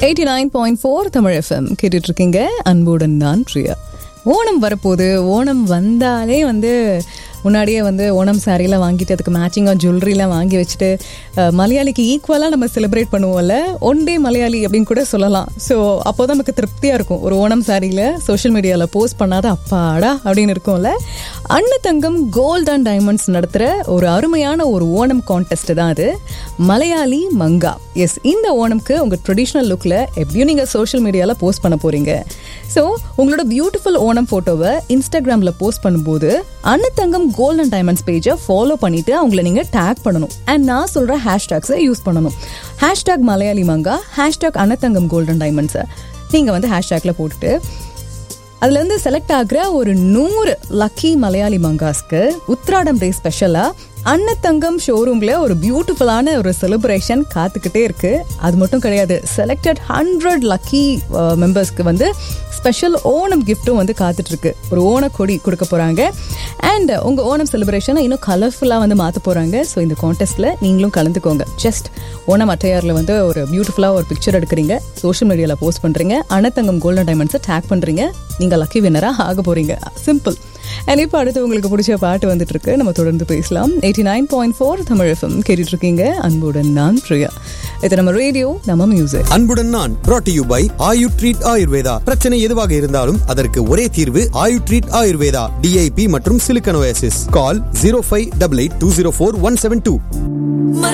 eighty nine point four தமிழ் FM கேட்டுட்டு இருக்கீங்க அன்புடன் நான் பிரியா ஓணம் வரப்போகுது ஓணம் வந்தாலே வந்து முன்னாடியே வந்து ஓணம் சாரீலாம் வாங்கிட்டு அதுக்கு மேட்சிங்காக ஜுவல்லரிலாம் வாங்கி வச்சுட்டு அஹ், மலையாளிக்கு ஈக்குவலாக நம்ம செலிப்ரேட் பண்ணுவோம்ல ஒன் டே மலையாளி அப்படின்னு கூட சொல்லலாம் ஸோ அப்போ தான் நமக்கு திருப்தியாக இருக்கும் ஒரு ஓணம் சாரியில் சோஷியல் மீடியாவில் போஸ்ட் பண்ணாத அப்பாடா அப்படின்னு இருக்கும்ல அன்னதங்கம் கோல்ட் அண்ட் டைமண்ட்ஸ் நடத்துகிற ஒரு அருமையான ஒரு ஓணம் கான்டெஸ்ட் தான் அது மலையாளி மங்கா எஸ் இந்த ஓணம்க்கு உங்கள் ட்ரெடிஷ்னல் லுக்கில் எப்படியும் நீங்கள் சோஷியல் மீடியாவில் போஸ்ட் பண்ண போகிறீங்க ஸோ உங்களோட பியூட்டிஃபுல் ஓணம் ஃபோட்டோவை இன்ஸ்டாகிராமில் போஸ்ட் பண்ணும்போது அன்னதங்கம் கோல்ட் அண்ட் டைமண்ட்ஸ் பேஜை ஃபாலோ பண்ணிவிட்டு அவங்கள நீங்கள் டேக் பண்ணணும் அண்ட் நான் சொல்கிற ஹேஷ்டேக்ஸை யூஸ் பண்ணணும் hashtag Malayali Manga hashtag Annathangam gold and டைமண்ட்ஸை நீங்கள் வந்து ஹேஷ்டேக்கில் போட்டுட்டு அதுலேருந்து செலக்ட் ஆகிற ஒரு நூறு லக்கி மலையாளி மங்காஸ்க்கு உத்ராடம் டே ஸ்பெஷலாக அன்னத்தங்கம் ஷோரூமில் ஒரு பியூட்டிஃபுல்லான ஒரு செலிப்ரேஷன் காத்துக்கிட்டே இருக்கு அது மட்டும் கிடையாது செலக்டட் ஹண்ட்ரட் லக்கி மெம்பர்ஸ்க்கு வந்து ஸ்பெஷல் ஓணம் கிஃப்ட்டும் வந்து காத்துட்டு இருக்கு ஒரு ஓணக்கொடி கொடுக்க போகிறாங்க அண்ட் உங்கள் ஓணம் செலிப்ரேஷனை இன்னும் கலர்ஃபுல்லாக வந்து மாற்ற போகிறாங்க ஸோ இந்த கான்டெஸ்ட்டில் நீங்களும் கலந்துக்கோங்க ஜஸ்ட் ஓணம் அட்டையாரில் வந்து ஒரு பியூட்டிஃபுல்லாக ஒரு பிக்சர் எடுக்கிறீங்க சோஷியல் மீடியாவில் போஸ்ட் பண்ணுறீங்க அன்னத்தங்கம் கோல்டன் டைமண்ட்ஸை டேக் பண்ணுறீங்க நீங்கள் லக்கி வின்னராக ஆக போகிறீங்க சிம்பிள் அண்ட் இப்போ அடுத்து உங்களுக்கு பிடிச்ச பாட்டு வந்துட்டு இருக்கு நம்ம தொடர்ந்து பேசலாம் எயிட்டி நைன் பாயிண்ட் ஃபோர் தமிழ் எஃப்எம் கேட்டுட்டு இருக்கீங்க அன்புடன் நான் பிரியா இது நம்ம ரேடியோ நம்ம மியூசிக் அன்புடன் நான் brought to you by Ayu treat Ayurveda பிரச்சனை எதுவாக இருந்தாலும் அதற்கு ஒரே தீர்வு ஆயு ட்ரீட் ஆயுர்வேதா டிஐபி மற்றும் சிலிக்கனோசிஸ் call zero five double eight two zero four one seven two